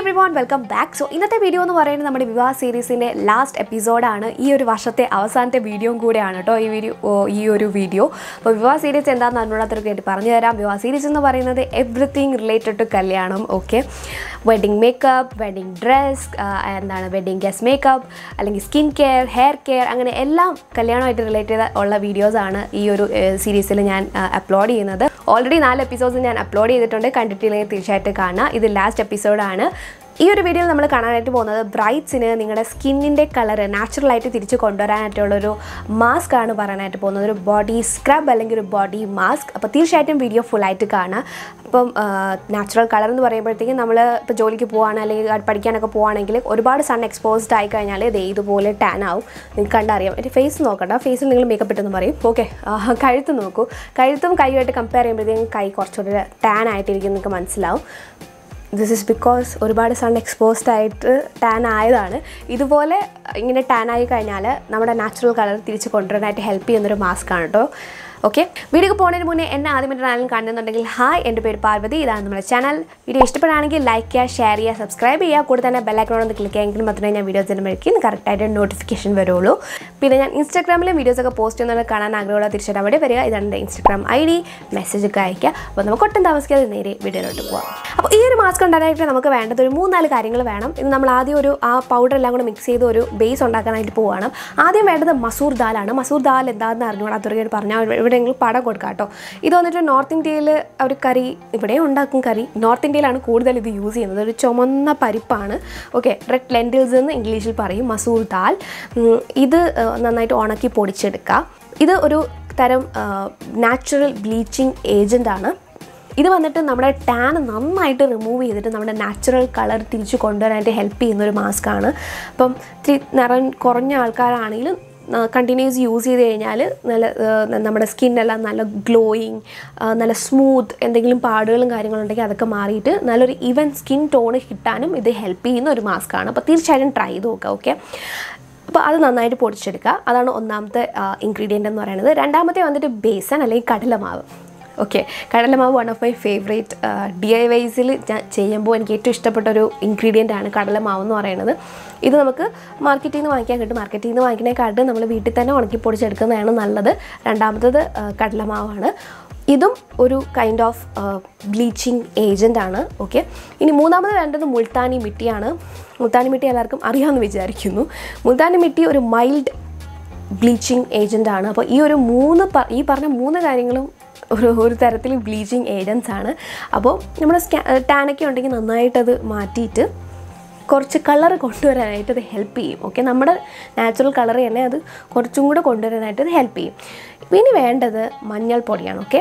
every everyone welcome back so ഇന്നത്തെ video എന്ന് പറയുന്നത് നമ്മുടെ വിവാഹ സീരീസിൻ്റെ ലാസ്റ്റ് എപ്പിസോഡാണ് ഈ ഒരു വർഷത്തെ അവസാനത്തെ വീഡിയോയും കൂടെയാണ് കേട്ടോ ഈ വീഡിയോ ഓ, ഈ ഒരു വീഡിയോ അപ്പോൾ വിവാഹ സീരീസ് എന്താണെന്ന് അറിഞ്ഞൂടാത്തവർക്ക് വേണ്ടി പറഞ്ഞു തരാം വിവാഹ സീരീസ് എന്ന് പറയുന്നത് എവറിത്തിങ് റിലേറ്റഡ് ടു കല്യാണം okay wedding makeup wedding dress എന്താണ് വെഡിങ് ഗസ് മേക്കപ്പ് അല്ലെങ്കിൽ സ്കിൻ കെയർ ഹെയർ കെയർ അങ്ങനെ എല്ലാം കല്യാണമായിട്ട് റിലേറ്റ് ചെയ്ത ഉള്ള വീഡിയോസാണ് ഈ ഒരു സീരീസിൽ ഞാൻ അപ്ലോഡ് ചെയ്യുന്നത് ഓൾറെഡി നാല് എപ്പിസോഡ്സ് ഞാൻ അപ്ലോഡ് ചെയ്തിട്ടുണ്ട് കണ്ടിട്ടില്ലെങ്കിൽ തീർച്ചയായിട്ടും കാണാം ഇത് ലാസ്റ്റ് എപ്പിസോഡാണ് ഈ ഒരു വീഡിയോയിൽ നമ്മൾ കാണാനായിട്ട് പോകുന്നത് ബ്രൈറ്റ്സിന് നിങ്ങളുടെ സ്കിന്നിൻ്റെ കളർ നാച്ചുറലായിട്ട് തിരിച്ച് കൊണ്ടുവരാനായിട്ടുള്ളൊരു മാസ്ക് ആണ് പറയാനായിട്ട് പോകുന്നത് ഒരു ബോഡി സ്ക്രബ് അല്ലെങ്കിൽ ഒരു ബോഡി മാസ്ക് അപ്പോൾ തീർച്ചയായിട്ടും വീഡിയോ ഫുള്ളായിട്ട് കാണാം അപ്പം നാച്ചുറൽ കളർ എന്ന് പറയുമ്പോഴത്തേക്കും നമ്മൾ ഇപ്പോൾ ജോലിക്ക് പോവാണ് അല്ലെങ്കിൽ പഠിക്കാനൊക്കെ പോവുകയാണെങ്കിൽ ഒരുപാട് സൺ എക്സ്പോസ്ഡ് ആയി കഴിഞ്ഞാൽ ഇത് ഇതുപോലെ ടാൻ ആവും നിങ്ങൾക്ക് കണ്ടറിയാം എൻ്റെ ഫേസ് നോക്കണ്ട ഫേസിൽ നിങ്ങൾ മേക്കപ്പ് ഇട്ടെന്ന് പറയും ഓക്കെ കഴുത്ത് നോക്കൂ കഴുത്തും കൈയുമായിട്ട് കമ്പയർ ചെയ്യുമ്പോഴത്തേക്കും കൈ കുറച്ചുകൂടി ടാൻ ആയിട്ടിരിക്കും നിങ്ങൾക്ക് മനസ്സിലാവും ദിസ് ഇസ് ബിക്കോസ് ഒരുപാട് സൺ എക്സ്പോസ്ഡ് ആയിട്ട് ടാൻ ആയതാണ് ഇതുപോലെ ഇങ്ങനെ ടാൻ ആയി കഴിഞ്ഞാൽ നമ്മുടെ നാച്ചുറൽ കളർ തിരിച്ച് കൊണ്ടുവരാനായിട്ട് ഹെൽപ്പ് ചെയ്യുന്നൊരു മാസ്ക് ആണ് കേട്ടോ ഓക്കെ വീഡിയോ പോകുന്നതിന് മുന്നേ എന്നെ ആദ്യം എൻ്റെ ചാനൽ കാണുന്നുണ്ടെങ്കിൽ ഹായ് എൻ്റെ പേര് പാർവതി ഇതാണ് നമ്മുടെ ചാനൽ വീഡിയോ ഇഷ്ടപ്പെടുകയാണെങ്കിൽ ലൈക്ക് ചെയ്യുക ഷെയർ ചെയ്യുക സബ്സ്ക്രൈബ് ചെയ്യുക കൂടെ തന്നെ ബെല്ലൈക്കണോട് ഒന്ന് ക്ലിക്ക് ചെയ്യുമെങ്കിൽ മാത്രമേ ഞാൻ വീഡിയോസ് ചെയ്യുമ്പോഴേക്കും കറക്റ്റായിട്ട് നോട്ടിഫിക്കേഷൻ വരുള്ളൂ പിന്നെ ഞാൻ ഇൻസ്റ്റാഗ്രാമിലും വീഡിയോസൊക്കെ പോസ്റ്റ് ചെയ്യുന്നത് കാണാൻ ആഗ്രഹമുള്ള തീർച്ചയായിട്ടും അവിടെ വരിക ഇതാണ് എൻ്റെ ഇൻസ്റ്റാഗ്രാം ഐ ഡി മെസ്സേജ് ഒക്കെ അയക്കുക അപ്പോൾ നമുക്ക് ഒട്ടും താമസിക്കാതെ നേരെ വീഡിയോയിലോട്ട് പോകാം അപ്പോൾ ഈ ഒരു മാസ്ക് ഉണ്ടാക്കാനായിട്ട് നമുക്ക് വേണ്ടത് ഒരു മൂന്നാല് കാര്യങ്ങൾ വേണം ഇത് നമ്മൾ ആദ്യം ഒരു ആ പൗഡർ എല്ലാം കൂടെ മിക്സ് ചെയ്ത് ഒരു ബേസ് ഉണ്ടാക്കാനായിട്ട് പോവുകയാണ് ആദ്യം വേണ്ടത് മസൂർ ദാലാണ് മസൂർ ദാൽ എന്താണെന്ന് അറിഞ്ഞുകൂടാത്തവർക്ക് പറഞ്ഞാൽ എവിടെയെങ്കിലും പടം കൊടുക്കാം കേട്ടോ ഇത് വന്നിട്ട് നോർത്ത് ഇന്ത്യയിൽ ഒരു കറി ഇവിടെ ഉണ്ടാക്കും കറി നോർത്ത് ഇന്ത്യയിലാണ് കൂടുതൽ ഇത് യൂസ് ചെയ്യുന്നത് ഒരു ചുമന്ന പരിപ്പാണ് ഓക്കെ റെഡ് ലെൻറ്റിൽസ് എന്ന് ഇംഗ്ലീഷിൽ പറയും മസൂർ ദാൽ ഉം, ഇത് ആ, നന്നായിട്ട് ഉണക്കി പൊടിച്ചെടുക്കുക ഇത് ഒരു തരം നാച്ചുറൽ ബ്ലീച്ചിങ് ഏജൻ്റ് ആണ് ഇത് വന്നിട്ട് നമ്മുടെ ടാൻ നന്നായിട്ട് റിമൂവ് ചെയ്തിട്ട് നമ്മുടെ നാച്ചുറൽ കളർ തിരിച്ച് കൊണ്ടുവരാനായിട്ട് ഹെൽപ്പ് ചെയ്യുന്ന ഒരു മാസ്ക് ആണ് അപ്പം ഇത്തിരി നിറം കുറഞ്ഞ ആൾക്കാരാണെങ്കിലും കണ്ടിന്യൂസ് യൂസ് ചെയ്ത് കഴിഞ്ഞാൽ നല്ല ആ, നമ്മുടെ സ്കിന്നെല്ലാം നല്ല ഗ്ലോയിങ് നല്ല സ്മൂത്ത് എന്തെങ്കിലും പാടുകളും കാര്യങ്ങളുണ്ടെങ്കിൽ അതൊക്കെ മാറിയിട്ട് നല്ലൊരു ഈവൻ സ്കിൻ ടോണ് കിട്ടാനും ഇത് ഹെൽപ്പ് ചെയ്യുന്ന ഒരു മാസ്ക് ആണ് അപ്പോൾ തീർച്ചയായിട്ടും ട്രൈ ചെയ്ത് നോക്കുക ഓക്കെ അപ്പോൾ അത് നന്നായിട്ട് പൊടിച്ചെടുക്കുക അതാണ് ഒന്നാമത്തെ ഇൻഗ്രീഡിയൻ്റ് എന്ന് പറയുന്നത് രണ്ടാമത്തെ വന്നിട്ട് ബേസൻ അല്ലെങ്കിൽ കടലമാവ് ഓക്കെ കടലമാവ് one of my favourite D I വൈസിൽ ഞാൻ ചെയ്യുമ്പോൾ എനിക്ക് ഏറ്റവും ഇഷ്ടപ്പെട്ട ഒരു ഇൻഗ്രീഡിയൻ്റ് ആണ് കടലമാവ് എന്ന് പറയുന്നത് ഇത് നമുക്ക് മാർക്കറ്റിൽ നിന്ന് വാങ്ങിക്കാൻ കിട്ടും മാർക്കറ്റിൽ നിന്ന് വാങ്ങിക്കുന്നതിനെക്കാട്ട് നമ്മൾ വീട്ടിൽ തന്നെ ഉണക്കി പൊടിച്ചെടുക്കുന്നതാണ് നല്ലത് രണ്ടാമത്തത് ആ, കടലമാവാണ് ഇതും ഒരു കൈൻഡ് ഓഫ് ബ്ലീച്ചിങ് ഏജൻ്റ് ആണ് ഓക്കെ ഇനി മൂന്നാമത് വേണ്ടത് മുൾത്താനി മിട്ടിയാണ് മുൾത്താനി മിട്ടി എല്ലാവർക്കും അറിയാമെന്ന് വിചാരിക്കുന്നു മുൾത്താനി മിട്ടി ഒരു മൈൽഡ് ബ്ലീച്ചിങ് ഏജൻ്റ് ആണ് അപ്പോൾ ഈ ഒരു മൂന്ന് പ- ഈ പറഞ്ഞ മൂന്ന് കാര്യങ്ങളും ഒരു ഒരു തരത്തിൽ ബ്ലീച്ചിങ് ഏജൻസ് ആണ് അപ്പോൾ നമ്മുടെ സ്കാ ടാനൊക്കെ ഉണ്ടെങ്കിൽ നന്നായിട്ടത് മാറ്റിയിട്ട് കുറച്ച് കളർ കൊണ്ടുവരാനായിട്ട് അത് ഹെൽപ്പ് ചെയ്യും ഓക്കെ നമ്മുടെ നാച്ചുറൽ കളർ തന്നെ അത് കുറച്ചും കൂടെ കൊണ്ടുവരാനായിട്ട് അത് ഹെൽപ്പ് ചെയ്യും പിന്നെ വേണ്ടത് മഞ്ഞൾപ്പൊടിയാണ് ഓക്കെ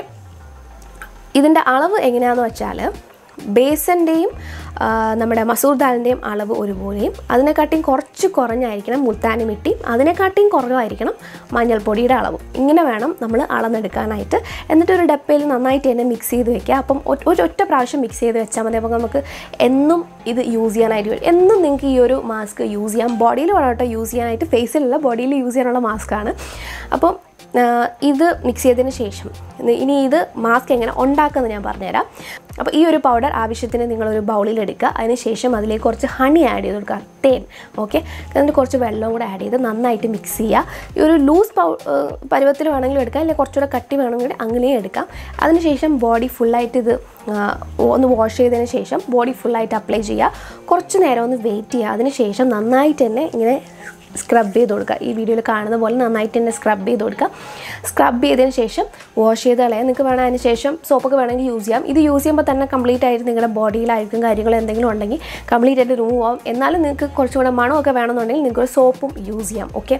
ഇതിൻ്റെ അളവ് എങ്ങനെയാണെന്ന് വെച്ചാൽ ബേസൻ്റെയും നമ്മുടെ മസൂർ ദാലിൻ്റെയും അളവ് ഒരുപോലെയും അതിനെക്കാട്ടിയും കുറച്ച് കുറഞ്ഞായിരിക്കണം മുൾത്താനി മിട്ടിയും അതിനെക്കാട്ടിയും കുറവായിരിക്കണം മഞ്ഞൾപ്പൊടിയുടെ അളവും ഇങ്ങനെ വേണം നമ്മൾ അളന്നെടുക്കാനായിട്ട് എന്നിട്ട് ഒരു ഡപ്പയിൽ നന്നായിട്ട് തന്നെ മിക്സ് ചെയ്ത് വെക്കുക അപ്പം ഒ- ഒരു ഒറ്റ പ്രാവശ്യം മിക്സ് ചെയ്ത് വെച്ചാൽ മതി അപ്പോൾ നമുക്ക് എന്നും ഇത് യൂസ് ചെയ്യാനായിട്ട് വരും എന്നും നിങ്ങൾക്ക് ഈ ഒരു മാസ്ക് യൂസ് ചെയ്യാം ബോഡിയിൽ വേണം കേട്ടോ യൂസ് ചെയ്യാനായിട്ട് ഫേസിലല്ല ബോഡിയിൽ യൂസ് ചെയ്യാനുള്ള മാസ്കാണ് അപ്പം ആ, ഇത് മിക്സ് ചെയ്തതിന് ശേഷം ഇനി- ഇനി ഇത് മാസ്ക് എങ്ങനെ ഉണ്ടാക്കുന്നത് ഞാൻ പറഞ്ഞുതരാം അപ്പോൾ ഈ ഒരു പൗഡർ ആവശ്യത്തിന് നിങ്ങളൊരു ബൗളിൽ എടുക്കുക അതിന് ശേഷം അതിലേക്ക് കുറച്ച് ഹണി ആഡ് ചെയ്ത് കൊടുക്കുക തേൻ ഓക്കെ എന്നിട്ട് കുറച്ച് വെള്ളവും കൂടെ ആഡ് ചെയ്ത് നന്നായിട്ട് മിക്സ് ചെയ്യുക ഈ ഒരു ലൂസ് പൗ പരുവത്തിൽ വേണമെങ്കിലും എടുക്കാം അല്ലെങ്കിൽ കുറച്ചുകൂടെ കട്ടി വേണമെങ്കിൽ അങ്ങനെയും എടുക്കാം അതിനുശേഷം ബോഡി ഫുള്ളായിട്ട് ഇത് ആ, ഒന്ന് വാഷ് ചെയ്തതിന് ശേഷം ബോഡി ഫുള്ളായിട്ട് അപ്ലൈ ചെയ്യുക കുറച്ച് നേരം ഒന്ന് വെയിറ്റ് ചെയ്യുക അതിന് ശേഷം നന്നായിട്ട് തന്നെ ഇങ്ങനെ സ്ക്രബ് ചെയ്ത് കൊടുക്കുക ഈ വീഡിയോയിൽ കാണുന്ന പോലെ നന്നായിട്ട് തന്നെ സ്ക്രബ് ചെയ്ത് കൊടുക്കുക സ്ക്രബ് ചെയ്തതിന് ശേഷം വാഷ് ചെയ്ത് കളയാം നിങ്ങൾക്ക് വേണം അതിന് ശേഷം സോപ്പൊക്കെ വേണമെങ്കിൽ യൂസ് ചെയ്യാം ഇത് യൂസ് ചെയ്യുമ്പോൾ തന്നെ കംപ്ലീറ്റ് ആയിട്ട് നിങ്ങളുടെ ബോഡിയിലായിരിക്കും കാര്യങ്ങൾ എന്തെങ്കിലും ഉണ്ടെങ്കിൽ കംപ്ലീറ്റ് ആയിട്ട് റിമൂവ് ആവും എന്നാലും നിങ്ങൾക്ക് കുറച്ചും കൂടെ മണമൊക്കെ വേണമെന്നുണ്ടെങ്കിൽ നിങ്ങൾക്ക് ഒരു സോപ്പും യൂസ് ചെയ്യാം ഓക്കെ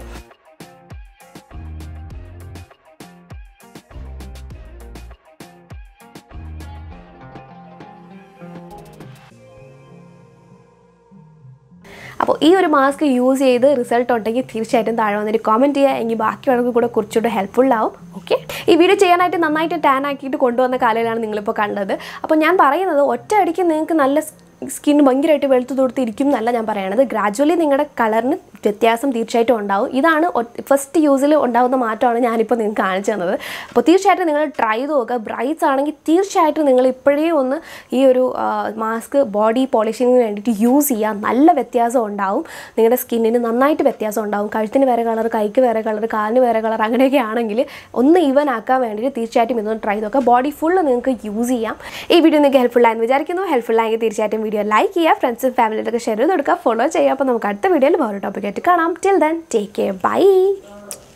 അപ്പോൾ ഈ ഒരു മാസ്ക് യൂസ് ചെയ്ത് റിസൾട്ട് ഉണ്ടെങ്കിൽ തീർച്ചയായിട്ടും താഴെ വന്നിട്ട് കോമെൻറ്റ് ചെയ്യുക എങ്കിൽ ബാക്കിയുള്ളവർക്ക് കൂടെ കുറച്ചുകൂടെ ഹെൽപ്ഫുൾ ആവും ഓക്കെ ഈ വീഡിയോ ചെയ്യാനായിട്ട് നന്നായിട്ട് ടാൻ ആക്കിയിട്ട് കൊണ്ടുവന്ന കാലയിലാണ് നിങ്ങളിപ്പോൾ കണ്ടത് അപ്പോൾ ഞാൻ പറയുന്നത് ഒറ്റ അടിക്ക് നിങ്ങൾക്ക് നല്ല സ്കിൻ ഭയങ്കരമായിട്ട് വെളുത്ത് തൊടുത്ത് ഇരിക്കും എന്നല്ല ഞാൻ പറയണത് ഗ്രാജുവലി നിങ്ങളുടെ കളറിന് വ്യത്യാസം തീർച്ചയായിട്ടും ഉണ്ടാവും ഇതാണ് ഫസ്റ്റ് യൂസിൽ ഉണ്ടാകുന്ന മാറ്റമാണ് ഞാനിപ്പോൾ നിങ്ങൾക്ക് കാണിച്ചു തന്നത് അപ്പോൾ തീർച്ചയായിട്ടും നിങ്ങൾ ട്രൈ ചെയ്ത് നോക്കുക ബ്രൈറ്റ്സ് ആണെങ്കിൽ തീർച്ചയായിട്ടും നിങ്ങൾ ഇപ്പോഴേ ഒന്ന് ഈ ഒരു മാസ്ക് ബോഡി പോളിഷിങ്ങിന് വേണ്ടിയിട്ട് യൂസ് ചെയ്യുക നല്ല വ്യത്യാസം ഉണ്ടാവും നിങ്ങളുടെ സ്കിന്നിന് നന്നായിട്ട് വ്യത്യാസം ഉണ്ടാവും കഴുത്തിന് വേറെ കളർ കൈക്ക് വേറെ കളർ കാലിന് വേറെ കളർ അങ്ങനെയൊക്കെ ആണെങ്കിൽ ഒന്ന് ഈവൻ ആക്കാൻ വേണ്ടിയിട്ട് തീർച്ചയായിട്ടും ഇതൊന്ന് ട്രൈ ചെയ്ത് നോക്കുക ബോഡി ഫുള്ള് നിങ്ങൾക്ക് യൂസ് ചെയ്യാം ഈ വീഡിയോ നിങ്ങൾക്ക് ഹെൽപ്ഫുൾ ആയെന്ന് വിചാരിക്കുന്നു ഹെൽപ്ഫുൾ ആയെങ്കിൽ തീർച്ചയായിട്ടും വീഡിയോ ലൈക്ക് ചെയ്യുക ഫ്രണ്ട്സും ഫാമിലിയിലൊക്കെ ഷെയർ ചെയ്ത് കൊടുക്കുക ഫോളോ ചെയ്യുക അപ്പോൾ നമുക്ക് അടുത്ത വീഡിയോയിൽ വേറെ ടോപ്പിക്കായിട്ട് കാണാം till then take care by